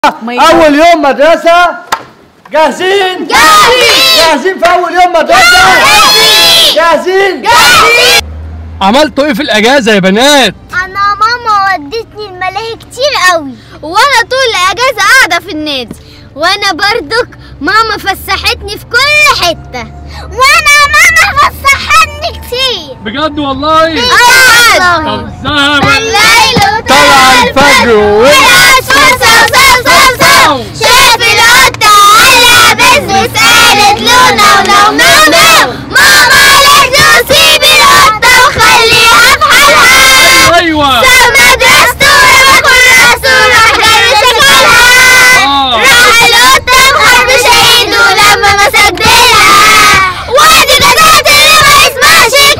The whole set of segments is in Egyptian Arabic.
اول يوم مدرسه جاهزين جاهزين جاهزين في اول يوم مدرسه جاهزين عملتوا ايه في الاجازه يا بنات انا ماما ودتني الملاهي كتير قوي وانا طول الاجازه قاعده في النادي وانا برضك ماما فسحتني في كل حته وانا ماما فسحتني كتير بجد والله اه طب الذهب الليل طلع الفجر والعصفور صو صو صو صو شاف القطة على بس قالت له نو نو نو نو ماما قالت له سيب القطة وخليها في حالها ايوه ساب مدرسته ورمى كراسه راح جري شكلها آه. راح القطة مخربش ايده لما مسك ديلها وادي جزات اللي ما يسمعش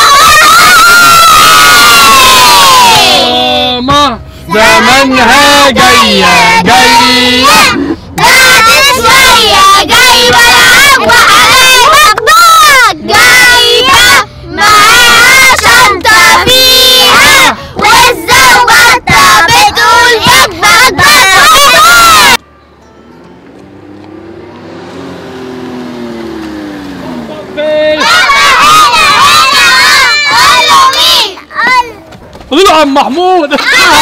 كلمة ماما زمانها جايه جايه بعد شوية جايبة لعب وحلاوة وخضار جايبة معاها شنطة فيها والزوجة بتقول اكبر بس فين قولوا مين قولوا له عم محمود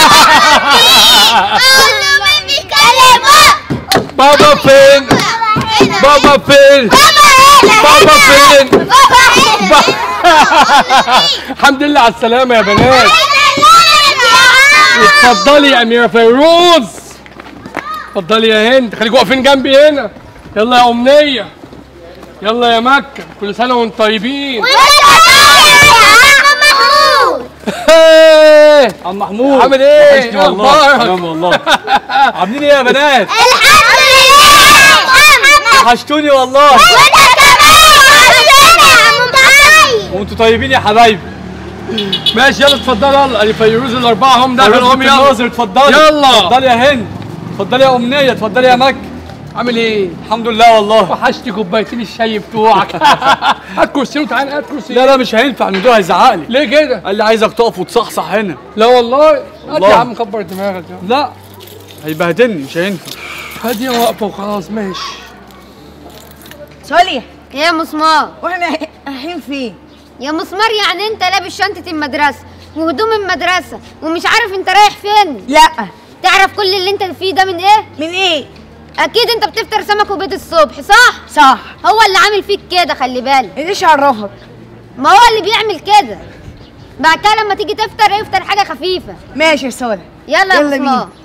قولوا مين بيكلموا بابا فين بابا فين بابا فين بابا هنا الحمد لله على السلامه يا بنات اتفضلي يا اميره فيروز اتفضلي يا هند خليكوا واقفين جنبي هنا يلا يا امنيه يلا يا مكه كل سنه وانتم طيبين عم محمود عامل ايه؟ وحشني إيه والله أخبارك؟ تمام والله عاملين ايه يا بنات وحشتوني والله وانتوا طيبين يا حبايبي ماشي يلا اتفضلوا يلا ادي فيروز الاربعه هم دخلوا هم يلا يلا ناصر اتفضلي يلا. اتفضلي يا هند اتفضلي يا امنيه اتفضلي يا مكه عامل ايه؟ الحمد لله والله وحشتي كوبايتين الشاي بتوعك هات كرسي وتعالى هات كرسي لا لا مش هينفع المدير هيزعق لي ليه كده؟ قال لي عايزك تقف وتصحصح هنا لا والله هات والله. يا عم كبر دماغك لا هيبهدلني مش هينفع هاديه واقفه وخلاص ماشي سولي يا مسمار واحنا رايحين فين؟ يا مسمار يعني انت لابس شنطة المدرسة وهدوم المدرسة ومش عارف انت رايح فين لا تعرف كل اللي انت فيه ده من ايه من ايه؟ اكيد انت بتفطر سمك وبيض الصبح صح صح هو اللي عامل فيك كده خلي بالك ايش عرفك؟ ما هو اللي بيعمل كده بعد كده لما تيجي تفطر افطر حاجة خفيفة ماشي يا سولي يلا يا يلا بينا. مسمار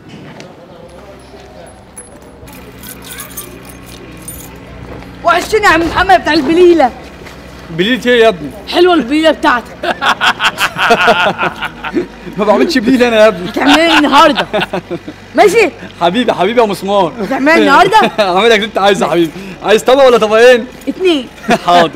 وحشتني يا عم محمد بتاع البليله بليلة ايه يا ابني حلوه البليله بتاعتك ما بعملش بليل انا يا ابني هتعملها لي النهارده ماشي حبيبي حبيبي يا مسمار هتعملها النهارده؟ هعملك اللي انت عايزه يا حبيبي عايز طبق ولا طبقين اتنين حاضر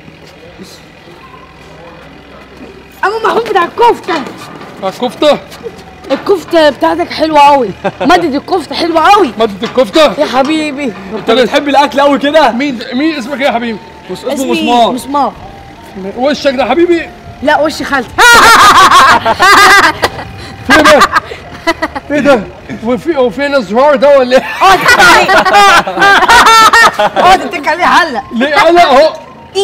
ابو محمود بتاع الكفته الكفته الكفته بتاعتك حلوه قوي مادة الكفته حلوه قوي مادة الكفته يا حبيبي انت بتحب الاكل قوي كده مين مين اسمك ايه يا حبيبي؟ اسمه اسمي مسمار مسمار وشك ده حبيبي لا وش خالتي فين ده؟ ايه ده؟ وفي وفين الزرار ده ولا ايه؟ اقعد اتك عليه هلا ليه لا اهو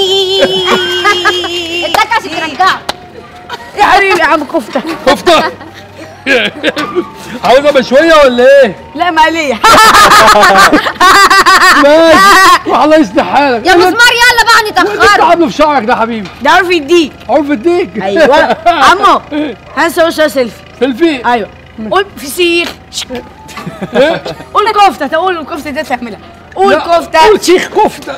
اداك عشان ترجعه يا حبيبي يا عم كفته كفته عاوزها بشويه ولا ايه؟ لا ما عليه ماشي والله يصلح حالك يا مسمار يلا بقى انت نتأخر عامله في شعرك ده حبيبي ده عارف يديك عرف الديك ايوه عمو هنسوي سيلفي سيلفي ايوه قول فسيخ ايه؟ قول كفته تقول الكفته دي تعملها قول لا، كفته قول شيخ كفته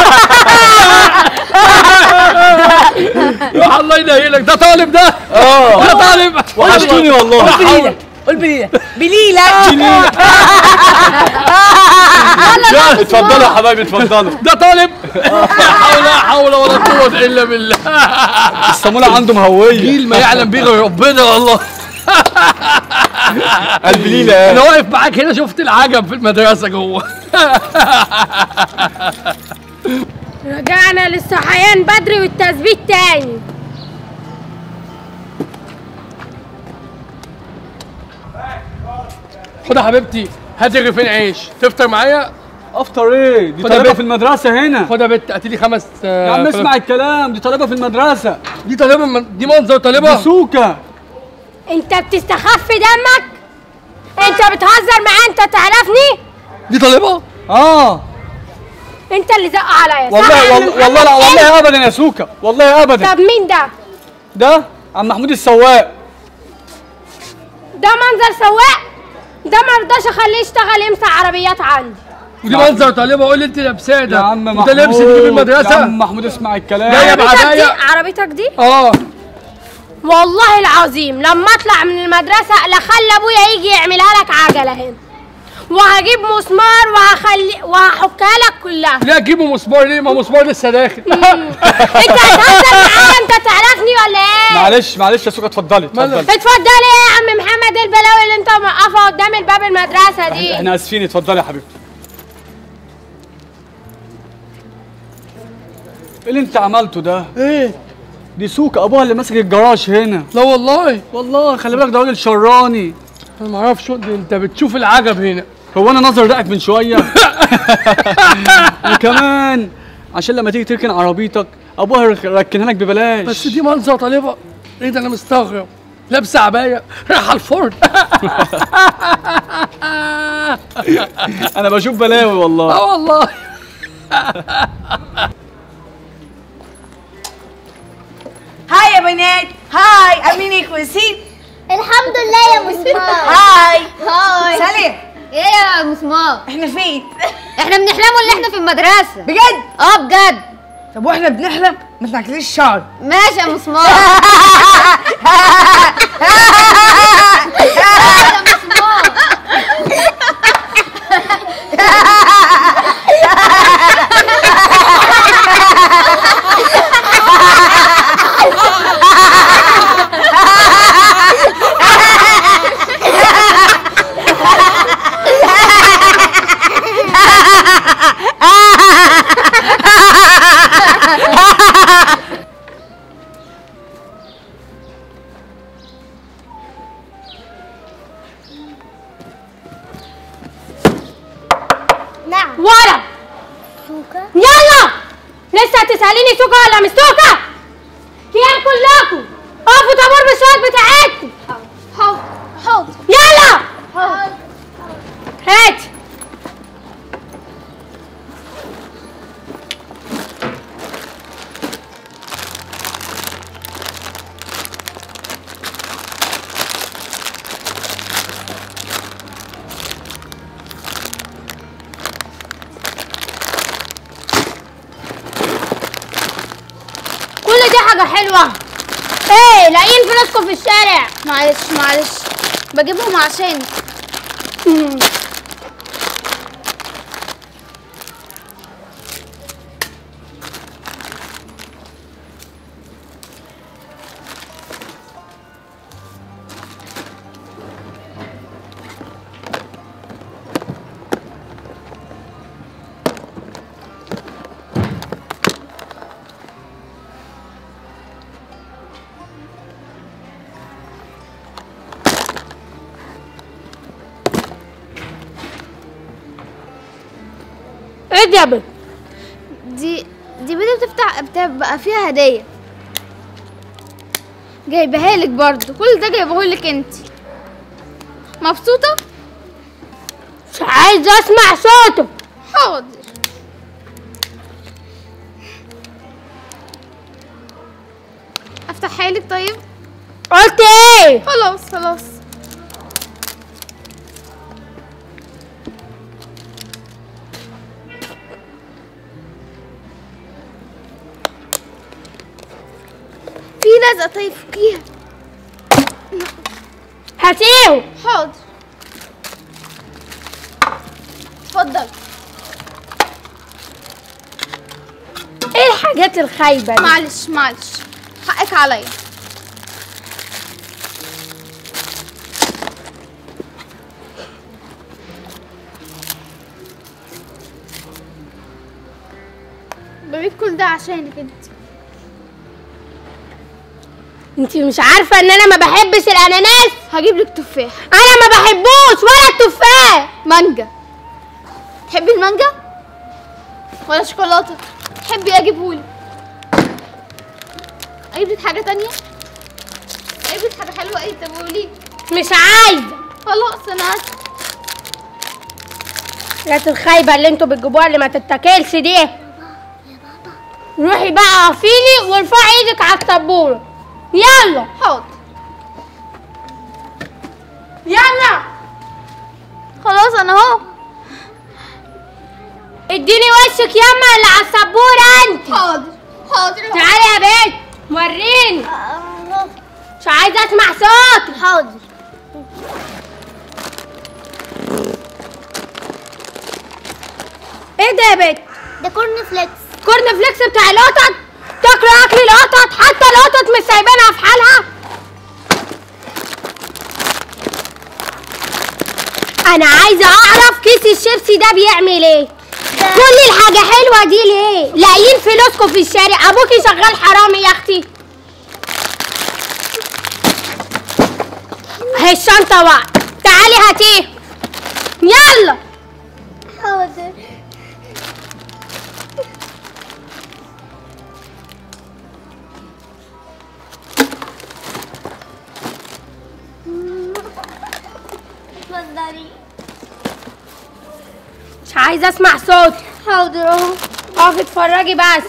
يا الله ينيلك ده طالب ده اه ده طالب وحشتوني والله قول بليله قول بليله بليله يلا اتفضلوا يا حبايبي اتفضلوا ده طالب لا حول لا حول ولا قوة إلا بالله الصامولة عنده مهوية جيل ما يعلم به غير ربنا والله البليلة أنا واقف معاك هنا شفت العجب في المدرسة جوه رجعنا للصحيان بدري والتثبيت تاني خد يا حبيبتي هات رغيفين عيش تفطر معايا افطر ايه دي خد طالبه بيت. في المدرسه هنا خد يا بت هات لي خمس آه، يا عم فلافل. اسمع الكلام دي طالبه في المدرسه دي طالبه من... دي منظر دي طالبه سوكه انت بتستخف دمك انت بتهزر معايا انت تعرفني دي طالبه اه انت اللي زق عليا صح والله يا عم والله, والله لا محمد؟ والله ابدا يا سوكه والله ابدا طب مين ده ده عم محمود السواق ده منظر سواق ده ما رضاش اخليه يشتغل يمسح عربيات عندي ودي منظر طالبه قول لي انت لابساه ده يا عم انت محمود لابس تجيب يا المدرسه عم محمود اسمع الكلام جاية عربيتك دي بعدايا. عربيتك دي اه والله العظيم لما اطلع من المدرسه لا خلي ابويا يجي يعملها لك عجله هنا وهجيب مسمار وهخلي وهحكها لك كلها لا جيبوا مسمار ليه ما مسمار لسه داخل انت هتهزر معايا انت تعرفني ولا ايه معلش معلش يا سوكه اتفضلي مالك؟ اتفضلي اتفضل ايه يا عم محمد ايه البلاوي اللي انت موقفها قدام الباب المدرسه دي احنا اسفين اتفضلي يا حبيبتي ايه اللي انت عملته ده ايه دي سوكه ابوها اللي ماسك الجراج هنا لا والله والله خلي بالك ده راجل شراني انا ما اعرفش شو- ده انت بتشوف العجب هنا هو انا نظر دقك من شويه وكمان عشان لما تيجي تركن عربيتك ابوها يرك- يركنها لك ببلاش بس دي منظر طالبه ايه ده انا مستغرب لابسه عبايه رايحه الفرن انا بشوف بلاوي والله اه والله هاي يا بنات هاي امين كويسين الحمد لله يا مسمار هاي هاي سلام ايه يا مسمار احنا فين احنا بنحلموا اللي احنا في المدرسة بجد اه بجد طب واحنا بنحلم ما تنكليش الشعر ماشي يا مسمار يا مسمار نعم ورا يلا لسه هتسأليني سوكا ولا مش سوكا كيان كلكم اقفوا طابور بالشوط بتاعتكم حاضر حاضر يلا حاضر هات كل دي حاجة حلوة ايه لاقيين فلوسكم في الشارع معلش معلش بجيبهم عشان ايه دي يا بنت دي دي بيضة بتفتح بتبقى فيها هدية جايبها لك برضه كل ده جايبه لك انت مبسوطة؟ مش عايزة اسمع صوته حاضر افتحها لك طيب قلت ايه خلاص خلاص في لزقة طيب فكيها هاتيه حاضر اتفضل ايه الحاجات الخايبة دي معلش معلش حقك عليا بجيب كل ده عشانك انت انت مش عارفه ان انا ما بحبش الاناناس هجيب لك تفاح انا ما بحبوش ولا التفاح مانجا تحبي المانجا ولا شوكولاته تحبي اجيبهولك اجيب لك حاجه تانية اجيب لك حاجه حلوه ايه طب قولي مش عايزه خلاص انا اسف الحاجات الخايبه اللي انتوا بتجيبوها اللي ما تتاكلش دي روحي بقى اقفيلي وارفعي ايدك على السبوره يلا حاضر يلا خلاص انا اهو اديني وشك يما اللي على السبوره انت حاضر حاضر تعالي يا بنت وريني مش عايزه اسمع صوتك حاضر ايه ده يا بنت ده كورن فليكس كورن فليكس بتاع القطط تاكلوا اكل القطط حتى القطط مش سايبينها في حالها انا عايزه اعرف كيس الشيبسي ده بيعمل ايه كل الحاجه حلوه دي ليه لاقيين فلوسكم في الشارع ابوكي شغال حرامي يا اختي اهي الشنطه بقى تعالي هاتيه يلا حاضر اتفضلي مش عايزه اسمع صوت حاضر اهو اقفي اتفرجي بس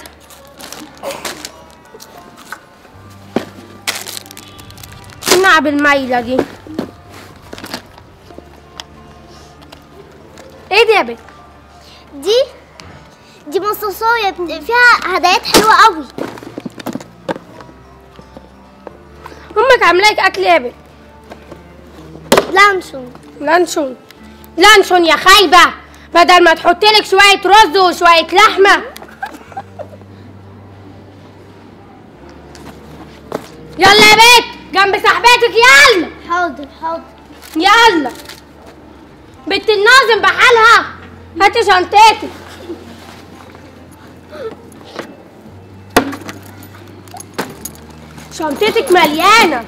النعب المايله دي ايه دي يا بنت دي دي مصاصايه فيها هدايات حلوه قوي امك عامله لك اكل يا بنت لانشون لانشون لانشون يا خايبه بدل ما تحط لك شويه رز وشويه لحمه يلا يا بنت جنب صاحبتك يلا حاضر حاضر يلا بنت الناظم بحالها هاتي شنطتك شنطتك مليانة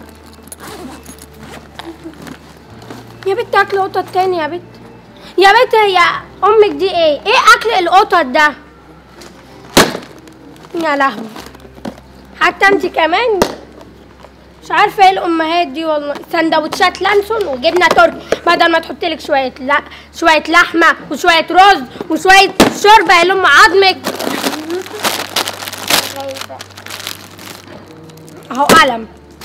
يا بنت اكل قطط تاني يا بنت يا بنت هي امك دي ايه ايه اكل القطط ده يا لهوي حتى انت كمان مش عارفه ايه الامهات دي والله سندوتشات لانسون وجبنه تركي بدل ما تحط لك شويه لا شويه لحمه وشويه رز وشويه شوربه يلم عظمك اهو قلم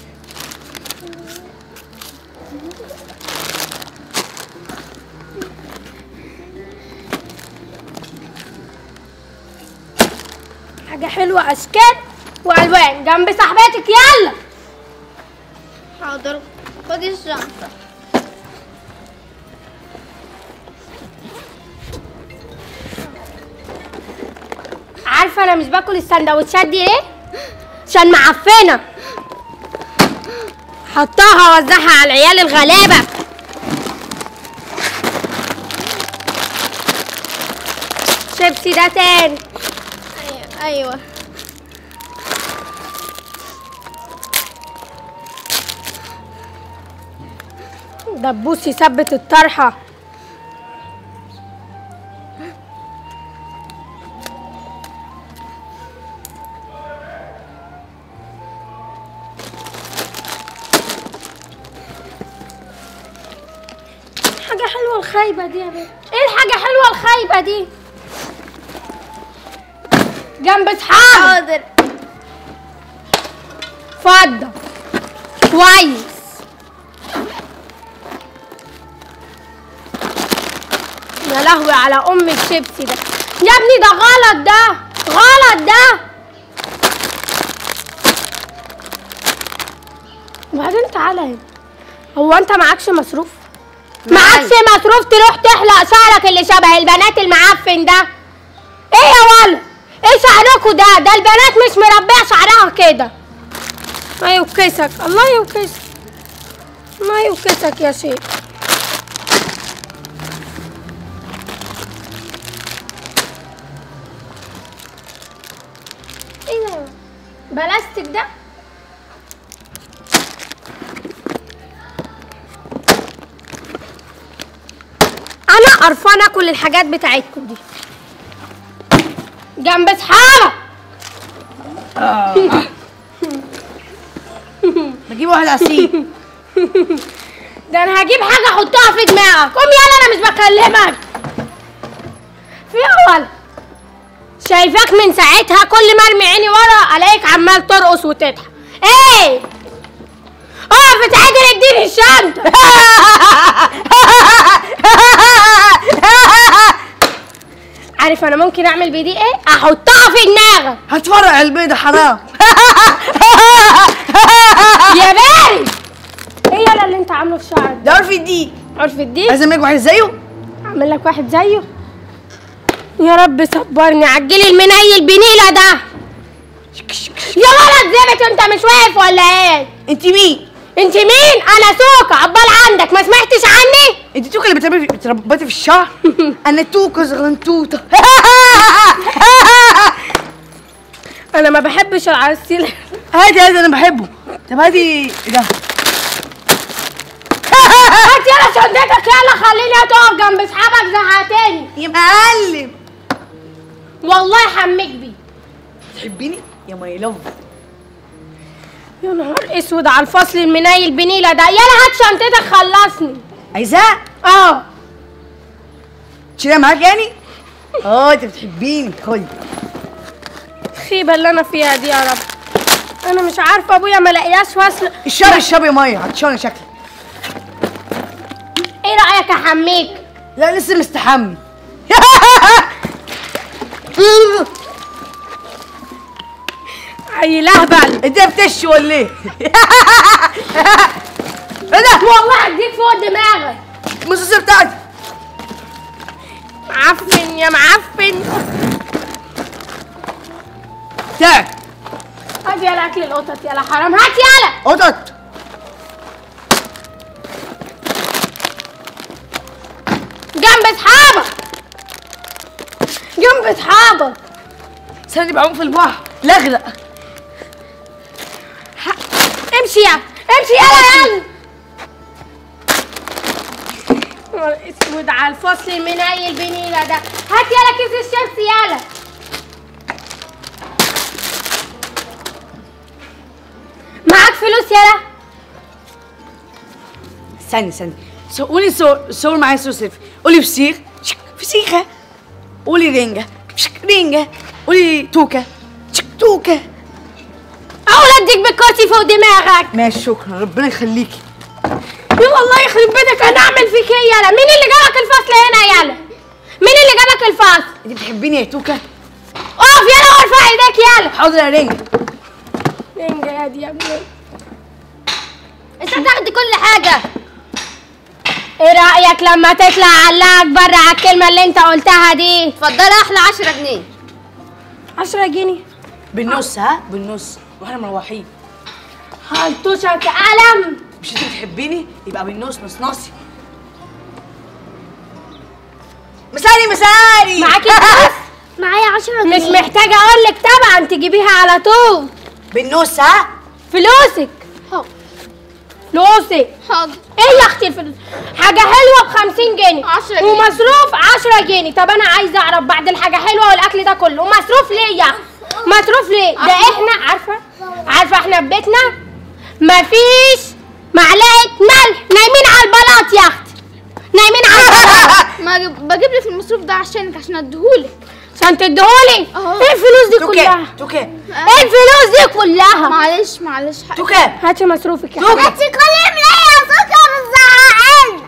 حاجه حلوه اشكال والوان جنب صاحبتك يلا حاضر خدي الشنطه عارفه انا مش باكل السندوتشات دي ليه عشان معفنه حطها وزعها على العيال الغلابه شيبسي ده تاني ايوه دبوس يثبت الطرحه حاجة حلوة الخايبة دي يا بنت ايه الحاجة حلوة الخايبة دي جنب اصحابك حاضر اتفضل كويس يا لهوي على ام الشيبسي ده يا ابني ده غلط ده غلط ده وبعدين تعالى هنا هو انت معكش مصروف معكش مصروف تروح تحلق شعرك اللي شبه البنات المعفن ده ايه يا ولد ايه شعركوا ده ده البنات مش مربيه شعرها كده الله يوكسك الله يوكسك الله يوكسك يا شيخ ايه ده بلاستيك ده قرفانه اكل الحاجات بتاعتكم دي جنب اصحابك بجيب واحد عسيل ده انا هجيب حاجه احطها في دماغك قوم يلا انا مش بكلمك في اول شايفاك من ساعتها كل ما ارمي عيني ورا الاقيك عمال ترقص وتضحك ايه اقف اتعدل اديني الشنطه عارف انا ممكن اعمل بايدي ايه احطها في دماغك هتفرع البيضة حرام يا بارد ايه يلا اللي انت عامله في شعرك ده عرف دي عارف الدين عايز اعمل واحد زيه اعمل لك واحد زيه يا رب صبرني عجلي المنيل بنيله ده يا ولد زبت انت مش واقف ولا ايه انت مين انت مين انا سوكا عبال عندك ما سمعتش عني انت توكه اللي بتربي بتربطي في الشعر انا توكه صغنطوطه انا ما بحبش العسيل هادي هادي انا بحبه طب هادي ده هات يلا شنطتك يلا خليني تقف جنب اصحابك زهقتني يا معلم والله حميك بيه تحبيني يا ماي لاف يا نهار اسود على الفصل المنيل بنيله ده يلا هات شنطتك خلصني عايزاه اه تشيلها معاك يعني اه انت بتحبيني خدي الخيبه اللي انا فيها دي يا رب انا مش عارفه ابويا ما لقياش فصل الشرب الشرب يا ميه هتشوني شكلي ايه رايك احميك لا لسه مستحمي اي لهبل انت بتشي ولا ايه؟ ايه ده؟ والله هديك فوق دماغك المصاصه بتاعتي معفن يا معفن تعال هات يلا اكل القطط يلا حرام هات يلا قطط جنب اصحابك جنب اصحابك سنة بعوم في البحر لا اغرق امشي يلا امشي يلا يلا نهار اسود على الفصل المنيل بنيله ده هات يلا كيس الشمس يلا معاك فلوس يلا استني استني سو- قولي صور صور معايا صور سيلفي قولي فسيخ شك فسيخة قولي رنجة شك رنجة قولي توكة شك توكة اقول اديك بالكرسي فوق دماغك ماشي شكرا ربنا يخليكي يا والله يخرب بيتك انا اعمل فيك ايه يلا مين اللي جابك الفصل هنا يلا مين اللي جابك الفصل انت بتحبيني يا توكة اقف يلا وارفع ايديك يلا حاضر يا رنجة رنجة يا دي يا ابني انت بتاخدي كل حاجة ايه رأيك لما تطلع علقك بره على الكلمة اللي انت قلتها دي اتفضلي احلى 10 جنيه عشرة جنيه بالنص ها بالنص واحنا مروحين هلطشك قلم مش انت بتحبيني يبقى بالنص نص نصي مساري مساري معاكي فلوس معايا 10 مش محتاجة اقول لك طبعا تجيبيها على طول بالنص ها فلوسك حاضر. فلوسك حاضر ايه يا اختي الفلوس حاجة حلوة ب 50 جنيه 10 جنيه. ومصروف 10 جنيه طب انا عايزة اعرف بعد الحاجة حلوة والاكل ده كله مصروف ليه يا أخي؟ مصروف ليه ده احنا عارفة عارفة احنا في بيتنا مفيش معلقة ملح نايمين على البلاط يا اختي نايمين على البلاط ما أجيب- بجيب لك المصروف ده عشانك عشان اديهولك عشان تديهولي أهو. ايه الفلوس دي توكة كلها توكة ايه الفلوس دي كلها معلش معلش حق. توكة هاتي مصروفك يا توكة. حبيبتي كل ملاية سكر الزعقان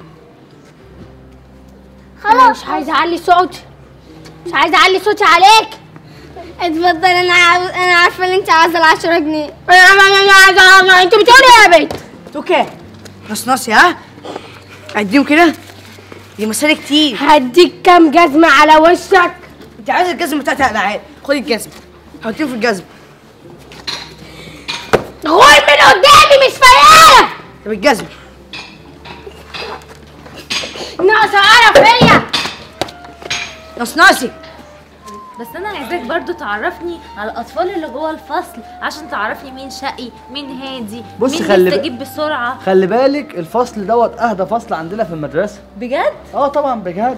انا مش عايزه اعلي صوتي مش عايزه اعلي صوتي عليك اتفضل انا عاوز انا عارفه ان انت عايزه ال 10 جنيه انا انا عايزه انت بتقولي ايه يا بنت توكة نص نصي ها اديهم كده دي مسالة كتير هديك كام جزمه على وشك انت عايزه الجزمة بتاعتي على العيال خدي الجزمة حطيهم في الجزمة غور من قدامي مش فايقه طب الجزمة ناقصه قرف فيا نص نصي بس انا عايزاك برضو تعرفني على الاطفال اللي جوه الفصل عشان تعرفني مين شقي مين هادي بص مين خلي ب- بيستجيب بسرعه خلي بالك الفصل دوت اهدى فصل عندنا في المدرسه بجد اه طبعا بجد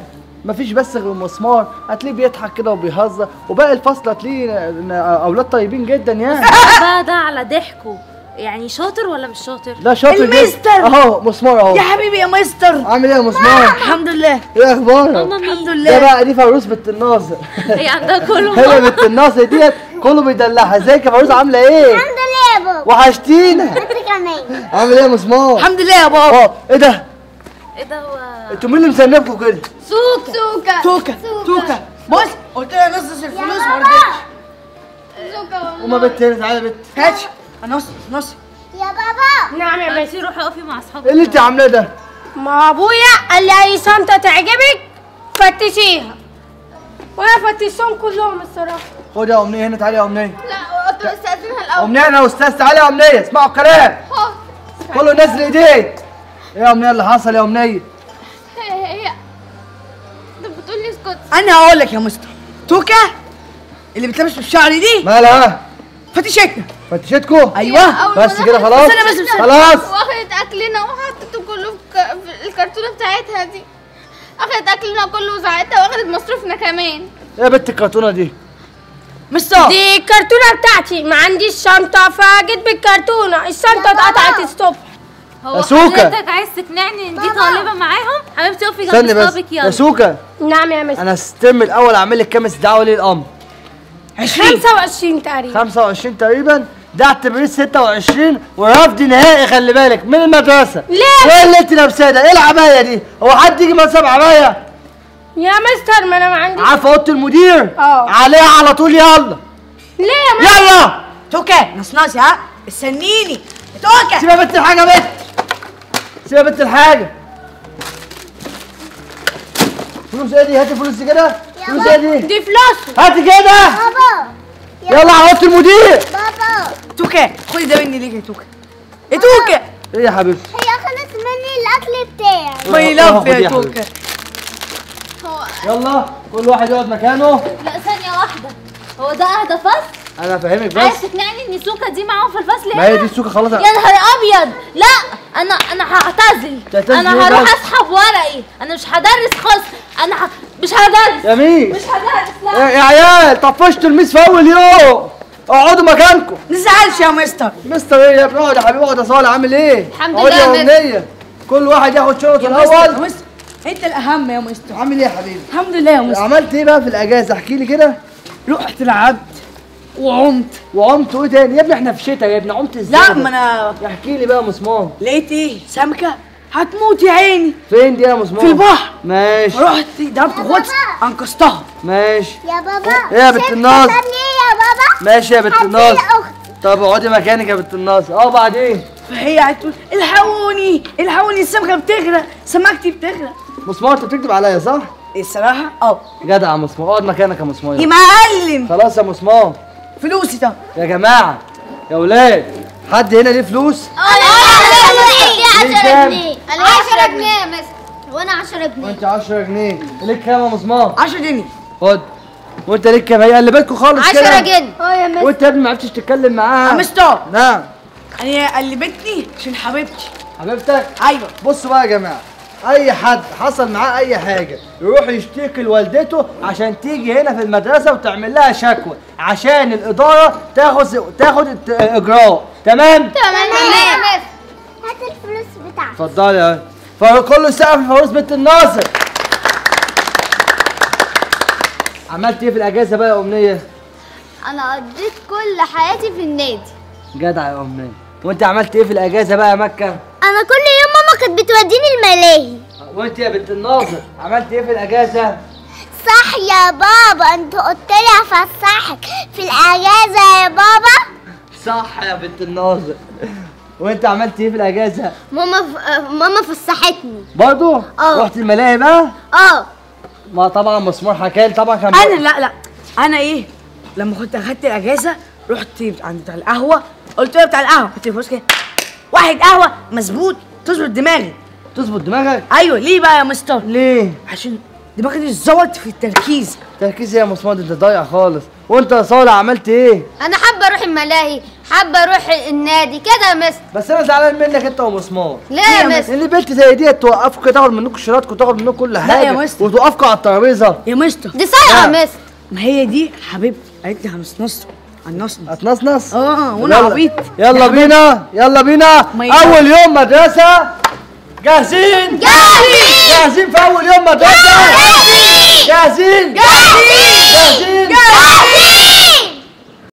مفيش بس غير مسمار هتلاقيه بيضحك كده وبيهزر وباقي الفصل هتلاقيه ن- ن- اولاد طيبين جدا يعني بقى ده على ضحكه يعني شاطر ولا مش شاطر ده شاطر جدا المستر. اهو مسمار اهو يا حبيبي يا مستر عامل ايه يا مسمار الحمد لله ايه اخبارك ماما الحمد مين ده لله بقى دي فاروس بنت الناصر هي عندها كله هي ماما بنت الناصر ديت كله بيدلعها ازيك يا فاروس عامله ايه الحمد لله يا بابا وحشتينا انت كمان عامل ايه يا مسمار الحمد لله يا بابا اه ايه ده ايه ده هو انتوا مين اللي مسنفكم كده سوكا سوكا توكا توكا بص قلت لها نص الفلوس ما رضيتش سوكا وما بنت هنا تعالى يا بنت هاتش نص نص يا بابا نعم يا مس بس روحي اقفي مع اصحابك ايه اللي انت عاملاه ده ما ابويا قال لي اي شنطه تعجبك فتشيها وانا فتشتهم كلهم الصراحه خد يا امنيه هنا تعالي يا امنيه لا انتوا استاذنها الاول امنيه انا استاذ تعالي يا امنيه اسمعوا الكلام كله نزل ايديك ايه يا امنيه اللي حصل يا امنيه هي هي انت بتقول لي اسكت انا هقول لك يا مستر توكا اللي بتلبس في الشعر دي مالها فتشتنا فتشتكوا ايوه بس كده خلاص بس أنا بس- بس- خلاص واخدت اكلنا وحطيته كله في ك- في الكرتونه بتاعتها دي اخدت اكلنا كله وزعتها واخدت مصروفنا كمان ايه يا بنت الكرتونه دي مستر دي الكرتونه بتاعتي ما عنديش شنطه فجيت بالكرتونه الشنطه اتقطعت الصبح هو يا سوكا. حضرتك عايز تقنعني ان دي طالبه معاهم حبيبتي اقفي جنب استني بس اصحابك يا يلا سوكا نعم يا مس انا الترم الاول اعمل لك كام استدعاء ولي الامر 20 25 تقريبا 25 تقريبا ده اعتبريه 26 ورفض نهائي خلي بالك من المدرسه ليه؟ ايه اللي انت لابساه ده ايه العبايه دي هو حد يجي مدرسه بعبايه يا مستر ما انا ما عنديش عارفه اوضه المدير اه. عليها على طول يلا ليه يا مستر يلا توكا نصناصي ها استنيني توكا سيبها بنت الحاجه بنت سيبها بنت الحاجه فلوس ايه دي هاتي فلوس دي كده فلوس ايه دي دي فلوس هاتي كده بابا يلا على اوضه المدير بابا توكا خدي ده مني ليك يا توكا يا توكا ايه يا حبيبتي هي اخدت مني الاكل بتاعي ماي اه، لاف خدي يا يا توكا هو يلا كل واحد يقعد مكانه لا ثانيه واحده هو ده اهدى فصل انا افهمك عايز بس تقنعني ان سوكا دي معاهم في الفصل ما هي هنا دي السوكه خلاص يا نهار ابيض لا انا انا هعتزل تعتزلي انا ليه هروح بس؟ اسحب ورقي انا مش هدرس خالص انا ح... مش هدرس يا مين مش هدرس لا يا يا عيال طفشتوا الميس في اول يوم اقعدوا مكانكم نزعلش يا مستر مستر ايه يا ابني اقعد يا حبيبي اقعد يا صالح عامل ايه الحمد اقعد لله يا يا امنيه كل واحد ياخد شنطه يا مستر يا الاول مستر انت الاهم يا مستر عامل ايه يا حبيبي الحمد لله يا مستر عملت ايه بقى في الاجازه احكي لي كده رحت لعبت وعمت وعمت وايه تاني يا ابني احنا في شتاء يا ابني عمت ازاي لا ده؟ ما انا احكي لي بقى يا مسمار لقيت ايه سمكه هتموت يا عيني فين دي يا مسمار في البحر ماشي رحت ضربت غطس انقذتها ماشي يا بابا ايه يا بنت شفت الناس؟ استني ايه يا بابا ماشي يا بنت هاتي الناس الأخت. طب اقعدي مكانك يا بنت الناس اه بعدين فهي قاعده تقول الحقوني الحقوني السمكه بتغرق سمكتي بتغرق مسمار انت بتكتب عليا صح؟ الصراحه اه جدع يا مسمار اقعد مكانك يا مسمار يا يلا. معلم خلاص يا مسمار فلوسي ده يا جماعه يا ولاد حد هنا ليه فلوس؟ اه ليه كام؟ 10 جنيه 10 جنيه يا مستر وانا 10 جنيه وانت 10 جنيه ليك كام يا مسمار؟ 10 جنيه خد وانت ليك كام هي قلب بالكم خالص كده 10 جنيه اه يا مستر وانت يا ابني ما عرفتش تتكلم يا معاها مستر نعم انا قلبتني عشان حبيبتي حبيبتك ايوه بصوا بقى يا جماعه اي حد حصل معاه اي حاجه يروح يشتكي لوالدته عشان تيجي هنا في المدرسه وتعمل لها شكوى عشان الاداره تاخد تاخد الت- اجراء تمام تمام يا مستر هات الفلوس بتاعتي اتفضلي يا فكله سقف الفانوس بنت الناصر عملت ايه في الاجازه بقى يا امنيه انا قضيت كل حياتي في النادي جدع يا امنيه وانت عملت ايه في الاجازه بقى يا مكه انا كل يوم ماما كانت بتوديني الملاهي وانت يا بنت الناصر عملت ايه في الاجازه صح يا بابا انت قلت لي افسحك في الاجازه يا بابا صح يا بنت الناظر وانت عملت ايه في الاجازه ماما ف... ماما فسحتني برضو اه. رحت الملاهي بقى اه ما طبعا مسمار حكالي طبعا كان انا لا لا انا ايه لما كنت اخدت الاجازه رحت عند بتاع القهوه قلت له بتاع القهوه قلت له فلوس كده واحد قهوه مظبوط تظبط دماغي تظبط دماغك ايوه ليه بقى يا مستر ليه عشان دماغي دي اتظبط في التركيز تركيز إيه يا مصمد انت ضايع خالص وانت يا صالح عملت ايه انا حابه اروح الملاهي حابه اروح النادي كده يا مستر بس انا زعلان منك انت ومسمار ليه يا مستر اللي بنت زي دي توقفكوا كده تاخد منكم شراطكم وتاخد منكم كل حاجه يا مستر. وتوقفكوا على الترابيزه يا مستر دي صايعه يا آه. مستر ما هي دي حبيبتي قالت لي هنصنص هنصنص هتنصنص اه وانا يلا- عبيط يلا بينا يلا بينا ما يلا. اول يوم مدرسه جاهزين جاهزين جاهزين في اول يوم مدرسه جاهزين جاهزين جاهزين جاهزين